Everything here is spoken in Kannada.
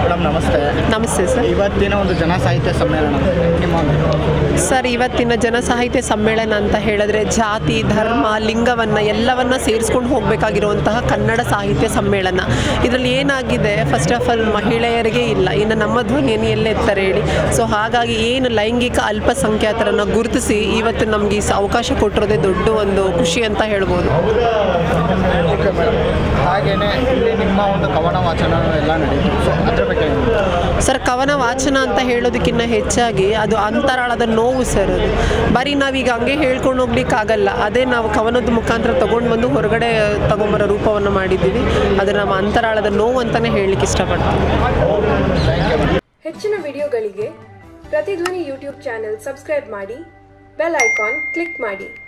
ಮೇಡಮ್ ನಮಸ್ತೆ ನಮಸ್ತೆ ಸರ್ ಇವತ್ತಿನ ಒಂದು ಜನ ಸಾಹಿತ್ಯ ಸಮ್ಮೇಳನ ನಿಮ್ಮ ಒಂದು ಸರ್ ಇವತ್ತಿನ ಜನ ಸಾಹಿತ್ಯ ಸಮ್ಮೇಳನ ಅಂತ ಹೇಳಿದ್ರೆ ಜಾತಿ ಧರ್ಮ ಲಿಂಗವನ್ನು ಎಲ್ಲವನ್ನ ಸೇರಿಸ್ಕೊಂಡು ಹೋಗಬೇಕಾಗಿರುವಂತಹ ಕನ್ನಡ ಸಾಹಿತ್ಯ ಸಮ್ಮೇಳನ ಇದರಲ್ಲಿ ಏನಾಗಿದೆ ಫಸ್ಟ್ ಆಫ್ ಆಲ್ ಮಹಿಳೆಯರಿಗೆ ಇಲ್ಲ ಇನ್ನು ನಮ್ಮ ಧ್ವನಿಯನ್ನು ಎಲ್ಲ ಎತ್ತಾರೆ ಹೇಳಿ ಸೊ ಹಾಗಾಗಿ ಏನು ಲೈಂಗಿಕ ಅಲ್ಪಸಂಖ್ಯಾತರನ್ನು ಗುರುತಿಸಿ ಇವತ್ತು ನಮಗೆ ಈ ಸ- ಅವಕಾಶ ಕೊಟ್ಟಿರೋದೇ ದೊಡ್ಡ ಒಂದು ಖುಷಿ ಅಂತ ಹೇಳ್ಬೋದು ಓಕೆ ಮೇಡಮ್ ಹಾಗೆಯೇ ಇಲ್ಲಿ ನಿಮ್ಮ ಒಂದು ಕವನ ವಾಚನ ಎಲ್ಲ ನಡೀತು ಸೊ ಅದ್ರ ಬಗ್ಗೆ ಏನು? ಸರ್ ಕವನ ವಾಚನ ಅಂತ ಹೇಳೋದಕ್ಕಿಂತ ಹೆಚ್ಚಾಗಿ ಅದು ಅಂತರಾಳದ ನೋವು ಸರ್ ಅದು ಬರೀ ನಾವೀಗ ಹಂಗೆ ಹೇಳ್ಕೊಂಡು ಹೋಗ್ಲಿಕ್ಕಾಗಲ್ಲ ಅದೇ ನಾವು ಕವನದ ಮುಖಾಂತರ ತಗೊಂಡು ಬಂದು ಹೊರಗಡೆ ತಗೊಂಬರೋ ರೂಪವನ್ನು ಮಾಡಿದ್ದೀವಿ ಅದು ನಮ್ಮ ಅಂತರಾಳದ ನೋವು ಅಂತಲೇ ಹೇಳಲಿಕ್ಕೆ ಇಷ್ಟಪಡ್ತೀನಿ ಹೆಚ್ಚಿನ ವಿಡಿಯೋಗಳಿಗೆ ಪ್ರತಿಧ್ವನಿ ಯೂಟ್ಯೂಬ್ ಚಾನೆಲ್ ಸಬ್ಸ್ಕ್ರೈಬ್ ಮಾಡಿ ಬೆಲ್ ಐಕಾನ್ ಕ್ಲಿಕ್ ಮಾಡಿ